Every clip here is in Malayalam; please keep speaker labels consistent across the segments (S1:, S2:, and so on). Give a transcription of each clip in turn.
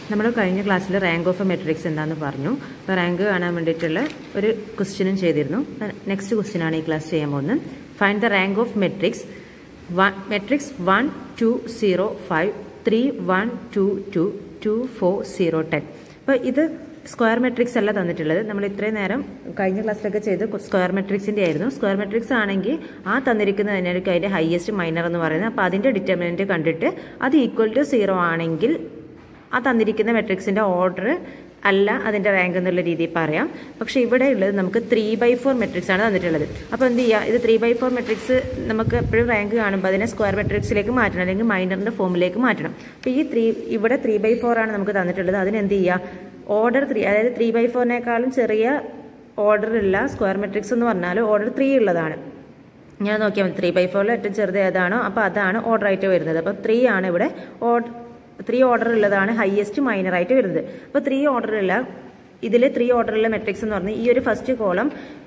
S1: നമ്മൾ കഴിഞ്ഞ ക്ലാസ്സിൽ റാങ്ക് ഓഫ് എ മെട്രിക്സ് എന്താണെന്ന് പറഞ്ഞു അപ്പോൾ റാങ്ക് കാണാൻ വേണ്ടിയിട്ടുള്ള ഒരു ക്വസ്റ്റ്യനും ചെയ്തിരുന്നു നെക്സ്റ്റ് ക്വസ്റ്റ്യൻ ആണ് ഈ ക്ലാസ് ചെയ്യാൻ പോകുന്നത് find the rank of matrix one matrix one two zero five three one two two two four zero ten അപ്പോൾ ഇത് സ്ക്വയർ മെട്രിക്സ് അല്ല തന്നിട്ടുള്ളത് നമ്മൾ ഇത്രയും നേരം കഴിഞ്ഞ ക്ലാസ്സിലൊക്കെ ചെയ്ത് സ്ക്വയർ മെട്രിക്സിൻ്റെ ആയിരുന്നു സ്ക്വയർ മെട്രിക്സ് ആണെങ്കിൽ ആ തന്നിരിക്കുന്നത് തന്നെയായിരിക്കും അതിൻ്റെ ഹയസ്റ്റ് മൈനർ എന്ന് പറയുന്നത് അപ്പോൾ അതിൻ്റെ ഡിറ്റർമിനൻറ്റ് കണ്ടിട്ട് അത് ഈക്വൽ ടു സീറോ ആണെങ്കിൽ ആ തന്നിരിക്കുന്ന മെട്രിക്സിൻ്റെ ഓർഡർ അല്ല അതിൻ്റെ റാങ്ക് എന്നുള്ള രീതിയിൽ പറയാം പക്ഷേ ഇവിടെ ഉള്ളത് നമുക്ക് ത്രീ ബൈ ഫോർ മെട്രിക്സ് ആണ് തന്നിട്ടുള്ളത് അപ്പോൾ എന്ത് ചെയ്യുക ഇത് ത്രീ ബൈ ഫോർ മെട്രിക്സ് നമുക്ക് എപ്പോഴും റാങ്ക് കാണുമ്പോൾ അതിനെ സ്ക്വയർ മെട്രിക്സിലേക്ക് മാറ്റണം അല്ലെങ്കിൽ മൈനറിൻ്റെ ഫോമിലേക്ക് മാറ്റണം അപ്പോൾ ഈ ത്രീ ഇവിടെ ത്രീ ബൈ ഫോർ ആണ് നമുക്ക് തന്നിട്ടുള്ളത് അതിന് എന്ത് ചെയ്യുക ഓർഡർ ത്രീ അതായത് ത്രീ ബൈ ഫോറിനേക്കാളും ചെറിയ ഓർഡർ ഉള്ള സ്ക്വയർ മെട്രിക്സ് എന്ന് പറഞ്ഞാൽ ഓർഡർ ത്രീ ഉള്ളതാണ് ഞാൻ നോക്കിയാൽ മതി ത്രീ ബൈ ഫോറിൽ ഏറ്റവും ചെറുത് ഏതാണോ അപ്പോൾ അതാണ് ഓർഡർ ആയിട്ട് വരുന്നത് അപ്പോൾ ത്രീ ആണ് ഇവിടെ ഓർഡർ ത്രീ ഓർഡർ ഉള്ളതാണ് ഹയസ്റ്റ് മൈനർ ആയിട്ട് വരുന്നത് അപ്പോൾ ത്രീ ഓർഡർ ഉള്ള ഇതിൽ ത്രീ ഓർഡർ ഉള്ള മെട്രിക്സ് എന്ന് പറഞ്ഞാൽ ഈ ഒരു ഫസ്റ്റ് കോളം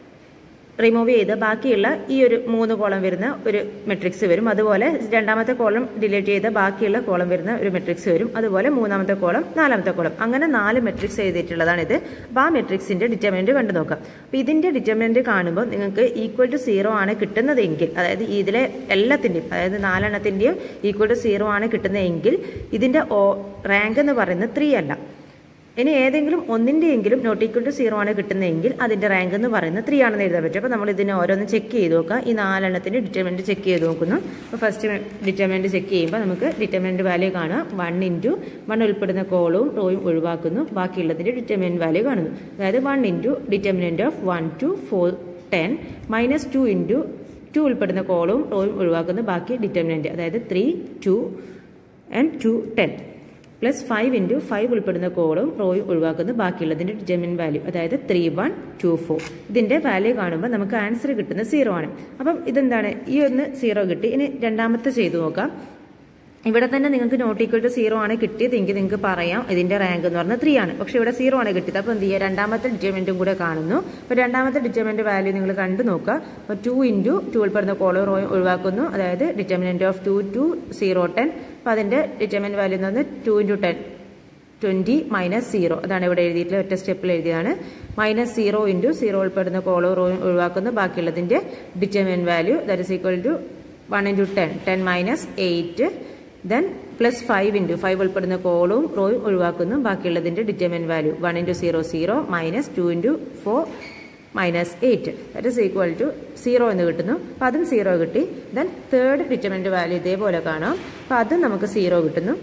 S1: റിമൂവ് ചെയ്ത് ബാക്കിയുള്ള ഈ ഒരു മൂന്ന് കോളം വരുന്ന ഒരു മെട്രിക്സ് വരും അതുപോലെ രണ്ടാമത്തെ കോളം ഡിലീറ്റ് ചെയ്ത് ബാക്കിയുള്ള കോളം വരുന്ന ഒരു മെട്രിക്സ് വരും അതുപോലെ മൂന്നാമത്തെ കോളം നാലാമത്തെ കോളം അങ്ങനെ നാല് മെട്രിക്സ് എഴുതിയിട്ടുള്ളതാണ് ഇത് അപ്പോൾ ആ മെട്രിക്സിന്റെ ഡിറ്റർമിനന്റ് കണ്ടു നോക്കാം അപ്പോൾ ഇതിന്റെ ഡിറ്റർമിനന്റ് കാണുമ്പോൾ നിങ്ങൾക്ക് ഈക്വൽ ടു സീറോ ആണ് കിട്ടുന്നതെങ്കിൽ അതായത് ഇതിലെ എല്ലാത്തിൻ്റെയും അതായത് നാലെണ്ണത്തിൻ്റെയും ഈക്വൽ ടു സീറോ ആണ് കിട്ടുന്നതെങ്കിൽ ഇതിന്റെ റാങ്ക് എന്ന് പറയുന്നത് ത്രീ അല്ല ഇനി ഏതെങ്കിലും ഒന്നിൻ്റെയെങ്കിലും നോട്ട് ഈക്വൽ ടു സീറോ ആണ് കിട്ടുന്നതെങ്കിൽ അതിൻ്റെ റാങ്ക് എന്ന് പറയുന്നത് ത്രീ ആണെന്ന് എഴുതാൻ പറ്റും അപ്പോൾ നമ്മൾ ഇതിനെ ഓരോന്ന് ചെക്ക് ചെയ്ത് നോക്കുക ഈ നാലെണ്ണത്തിൻ്റെ ഡിറ്റർമിനൻറ്റ് ചെക്ക് ചെയ്ത് നോക്കുന്നു അപ്പോൾ ഫസ്റ്റ് ഡിറ്റർമിനൻറ്റ് ചെക്ക് ചെയ്യുമ്പോൾ നമുക്ക് ഡിറ്റർമിനൻറ്റ് വാല്യൂ കാണുക വൺ ഇൻറ്റു വൺ ഉൾപ്പെടുന്ന കോളവും റോയും ഒഴിവാക്കുന്നു ബാക്കിയുള്ളതിൻ്റെ ഡിറ്റർമിനൻറ്റ് വാല്യൂ കാണുന്നു അതായത് one into determinant of one two four ten minus two into two ഉൾപ്പെടുന്ന കോളവും റോയും ഒഴിവാക്കുന്നു ബാക്കി ഡിറ്റർമിനൻറ്റ് അതായത് three two and two ten plus five into five ഉൾപ്പെടുന്ന കോളും റോയും ഒഴിവാക്കുന്നു ബാക്കിയുള്ളതിൻ്റെ ഡിറ്റർമിൻ വാല്യൂ അതായത് ത്രീ വൺ ടു ഫോർ ഇതിൻ്റെ വാല്യൂ കാണുമ്പോൾ നമുക്ക് ആൻസർ കിട്ടുന്നത് സീറോ ആണ് അപ്പം ഇതെന്താണ് ഈ ഒന്ന് സീറോ കിട്ടി ഇനി രണ്ടാമത്തെ ചെയ്തു നോക്കാം ഇവിടെ തന്നെ നിങ്ങൾക്ക് നോട്ട് ഈക്വൽ ടു സീറോ ആണ് കിട്ടിയതെങ്കിൽ നിങ്ങൾക്ക് പറയാം ഇതിന്റെ റാങ്ക് എന്ന് പറഞ്ഞാൽ ത്രീ ആണ് പക്ഷെ ഇവിടെ സീറോ ആണ് കിട്ടിയത് അപ്പോൾ എന്ത് ചെയ്യുക രണ്ടാമത്തെ ഡിറ്റർമെന്റും കൂടെ കാണുന്നു അപ്പോൾ രണ്ടാമത്തെ ഡിറ്റർമെന്റ് വാല്യൂ നിങ്ങൾ കണ്ടു നോക്കുക അപ്പോൾ ടു ഇൻറ്റു ടു ഉൾപ്പെടുന്ന കോളോ റോയും ഒഴിവാക്കുന്നു അതായത് determinant of two two zero ten അപ്പോൾ അതിന്റെ ഡിറ്റർമെന്റ് വാല്യൂ എന്ന് പറഞ്ഞാൽ two into ten twenty minus zero അതാണ് ഇവിടെ എഴുതിയിട്ടുള്ള ഒറ്റ സ്റ്റെപ്പിൽ എഴുതിയതാണ് മൈനസ് സീറോ ഇൻറ്റു സീറോ ഉൾപ്പെടുന്ന കോളോ റോയും ഒഴിവാക്കുന്നു ബാക്കിയുള്ളതിന്റെ determinant value that is equal to one into ten ten minus eight then plus five into five ഉൾപ്പെടുന്ന കോളും റോയും ഒഴിവാക്കുന്നു ബാക്കിയുള്ളതിൻ്റെ determinant value one into zero zero minus two into four minus eight that is equal to zero എന്ന് കിട്ടുന്നു അപ്പോൾ അതും സീറോ കിട്ടി ദെൻ തേർഡ് ഡിറ്റർമിൻ്റെ വാല്യൂ ഇതേപോലെ കാണാം അപ്പോൾ അതും നമുക്ക് സീറോ കിട്ടുന്നു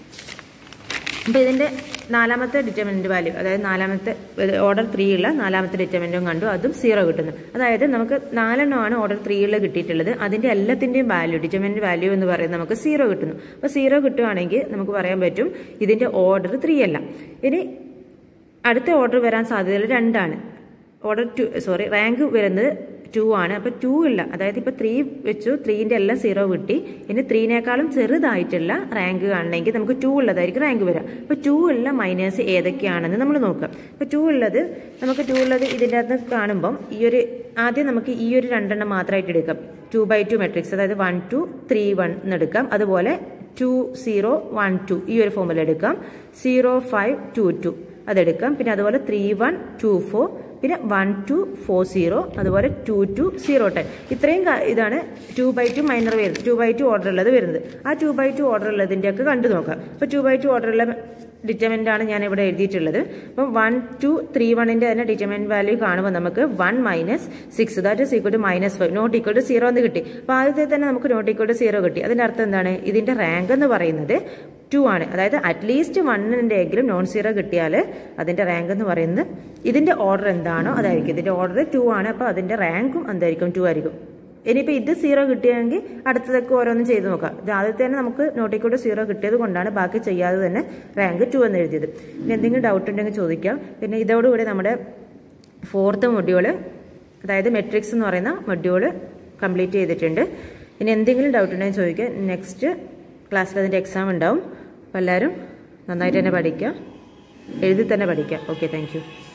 S1: അപ്പോൾ ഇതിൻ്റെ നാലാമത്തെ ഡിറ്റർമിനൻ്റ് വാല്യൂ അതായത് നാലാമത്തെ ഓർഡർ ത്രീ ഉള്ള നാലാമത്തെ ഡിറ്റർമിനൻറ്റും കണ്ടു അതും സീറോ കിട്ടുന്നു അതായത് നമുക്ക് നാലെണ്ണമാണ് ഓർഡർ ത്രീയിൽ കിട്ടിയിട്ടുള്ളത് അതിൻ്റെ എല്ലാത്തിൻ്റെയും വാല്യൂ ഡിറ്റർമിനൻ്റ് വാല്യൂ എന്ന് പറയുന്നത് നമുക്ക് സീറോ കിട്ടുന്നു അപ്പോൾ സീറോ കിട്ടുകയാണെങ്കിൽ നമുക്ക് പറയാൻ പറ്റും ഇതിൻ്റെ ഓർഡർ ത്രീ അല്ല ഇനി അടുത്ത ഓർഡർ വരാൻ സാധ്യതയുള്ള രണ്ടാണ് ഓർഡർ ടു സോറി റാങ്ക് വരുന്നത് ടു ആണ് അപ്പോൾ ടു ഇല്ല അതായത് ഇപ്പോൾ ത്രീ വെച്ചു ത്രീൻ്റെ എല്ലാം സീറോ കിട്ടി ഇനി ത്രീനേക്കാളും ചെറുതായിട്ടുള്ള റാങ്ക് കാണണമെങ്കിൽ നമുക്ക് ടു ഉള്ളതായിരിക്കും റാങ്ക് വരിക അപ്പോൾ ടു ഉള്ള മൈനേഴ്സ് ഏതൊക്കെയാണെന്ന് നമ്മൾ നോക്കാം അപ്പോൾ ടു ഉള്ളത് നമുക്ക് ടു ഉള്ളത് ഇതിൻ്റെ അകത്ത് കാണുമ്പം ഈ ഒരു ആദ്യം നമുക്ക് ഈ ഒരു രണ്ടെണ്ണം മാത്രമായിട്ട് എടുക്കാം ടു ബൈ ടു മെട്രിക്സ് അതായത് വൺ ടു ത്രീ വൺ എന്നെടുക്കാം അതുപോലെ ടു സീറോ വൺ ടു ഈ ഒരു ഫോമിൽ എടുക്കാം സീറോ ഫൈവ് ടു ടു അതെടുക്കാം പിന്നെ അതുപോലെ ത്രീ വൺ ടു ഫോർ പിന്നെ വൺ ടു ഫോർ സീറോ അതുപോലെ ടു ടു സീറോ ടെൻ ഇത്രയും ഇതാണ് ടു ബൈ ടു മൈനർ വരുന്നത് ടു ബൈ ടു ഓർഡർ ഉള്ളത് വരുന്നത് ആ ടു ബൈ ടു ഓർഡർ ഉള്ളതിൻ്റെ ഒക്കെ കണ്ടു നോക്കാം അപ്പോൾ ടു ബൈ ടു ഓർഡർ ഉള്ള ഡിറ്റർമെൻ്റ് ആണ് ഞാൻ ഇവിടെ എഴുതിയിട്ടുള്ളത് അപ്പം വൺ ടു ത്രീ വണ്ണിൻ്റെ തന്നെ ഡിറ്റർമെൻറ്റ് വാല്യൂ കാണുമ്പോൾ നമുക്ക് one minus six that is equal to minus five not equal to zero എന്ന് കിട്ടി അപ്പോൾ ആദ്യത്തെ തന്നെ നമുക്ക് നോട്ട് ഈക്വൽ ടു സീറോ കിട്ടി അതിൻ്റെ അർത്ഥം എന്താണ് ഇതിൻ്റെ റാങ്ക് എന്ന് പറയുന്നത് ടു ആണ് അതായത് അറ്റ്ലീസ്റ്റ് വണ്ണിൻ്റെ എങ്കിലും നോൺ സീറോ കിട്ടിയാൽ അതിൻ്റെ റാങ്ക് എന്ന് പറയുന്നത് ഇതിൻ്റെ ഓർഡർ എന്താണോ അതായിരിക്കും ഇതിൻ്റെ ഓർഡർ ടു ആണ് അപ്പോൾ അതിൻ്റെ റാങ്കും എന്തായിരിക്കും ടു ആയിരിക്കും ഇനിയിപ്പോൾ ഇത് സീറോ കിട്ടിയെങ്കിൽ അടുത്തതൊക്കെ ഓരോന്നും ചെയ്ത് നോക്കാം ഇത് ആദ്യത്തെ തന്നെ നമുക്ക് നോട്ടിക്കൂടെ സീറോ കിട്ടിയത് കൊണ്ടാണ് ബാക്കി ചെയ്യാതെ തന്നെ റാങ്ക് ടു എന്ന് എഴുതിയത് ഇനി എന്തെങ്കിലും ഡൗട്ട് ഉണ്ടെങ്കിൽ ചോദിക്കാം പിന്നെ ഇതോടുകൂടി നമ്മുടെ ഫോർത്ത് മൊഡ്യൂള് അതായത് മെട്രിക്സ് എന്ന് പറയുന്ന മൊഡ്യൂള് കംപ്ലീറ്റ് ചെയ്തിട്ടുണ്ട് ഇനി എന്തെങ്കിലും ഡൗട്ട് ഉണ്ടെങ്കിൽ ചോദിക്കുക നെക്സ്റ്റ് ക്ലാസ്സിൽ അതിൻ്റെ എക്സാം ഉണ്ടാവും അപ്പോൾ എല്ലാവരും നന്നായിട്ട് തന്നെ പഠിക്കുക എഴുതി തന്നെ പഠിക്കുക ഓക്കെ താങ്ക്